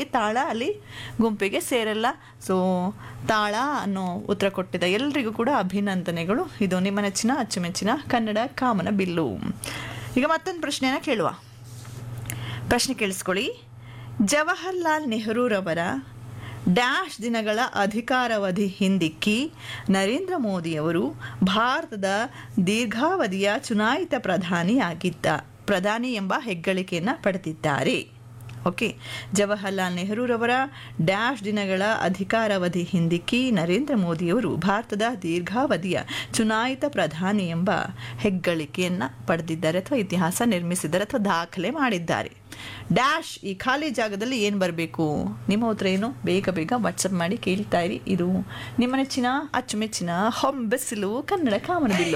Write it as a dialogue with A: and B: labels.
A: ಹಾಗಾಗಿ ತಾಳ ಅಲ್ಲಿ ಗುಂಪಿಗೆ ಸೇರಲ್ಲ ಸೊ ತಾಳ ಅನ್ನೋ ಉತ್ತರ ಕೊಟ್ಟಿದ್ದ ಎಲ್ರಿಗೂ ಕೂಡ ಅಭಿನಂದನೆಗಳು ಇದು ನಿಮ್ಮ ನೆಚ್ಚಿನ ಅಚ್ಚುಮೆಚ್ಚಿನ ಕನ್ನಡ ಕಾಮನ ಬಿಲ್ಲು ಈಗ ಮತ್ತೊಂದು ಪ್ರಶ್ನೆನ ಕೇಳುವ ಪ್ರಶ್ನೆ ಕೇಳಿಸ್ಕೊಳ್ಳಿ ಜವಾಹರ್ಲಾಲ್ ನೆಹರೂರವರ ಡ್ಯಾಶ್ ದಿನಗಳ ಅಧಿಕಾರಾವಧಿ ಹಿಂದಿಕ್ಕಿ ನರೇಂದ್ರ ಮೋದಿಯವರು ಭಾರತದ ದೀರ್ಘಾವಧಿಯ ಚುನಾಯಿತ ಪ್ರಧಾನಿಯಾಗಿದ್ದ ಪ್ರಧಾನಿ ಎಂಬ ಹೆಗ್ಗಳಿಕೆಯನ್ನು ಪಡೆದಿದ್ದಾರೆ ಓಕೆ ಜವಾಹರ್ಲಾಲ್ ನೆಹರೂರವರ ಡ್ಯಾಶ್ ದಿನಗಳ ಅಧಿಕಾರಾವಧಿ ಹಿಂದಿಕ್ಕಿ ನರೇಂದ್ರ ಮೋದಿಯವರು ಭಾರತದ ದೀರ್ಘಾವಧಿಯ ಚುನಾಯಿತ ಪ್ರಧಾನಿ ಎಂಬ ಹೆಗ್ಗಳಿಕೆಯನ್ನು ಪಡೆದಿದ್ದಾರೆ ಅಥವಾ ಇತಿಹಾಸ ನಿರ್ಮಿಸಿದ್ದಾರೆ ಅಥವಾ ದಾಖಲೆ ಮಾಡಿದ್ದಾರೆ ಡ್ಯಾಶ್ ಈ ಖಾಲಿ ಜಾಗದಲ್ಲಿ ಏನು ಬರಬೇಕು ನಿಮ್ಮ ಉತ್ತರ ಏನು ಬೇಗ ಬೇಗ ವಾಟ್ಸಪ್ ಮಾಡಿ ಕೇಳ್ತಾ ಇರಿ ಇದು ನಿಮ್ಮ ನೆಚ್ಚಿನ ಅಚ್ಚುಮೆಚ್ಚಿನ ಹೊಂಬೆಸಿಲು ಕನ್ನಡ ಕಾಮನಬಿಲ್ಲು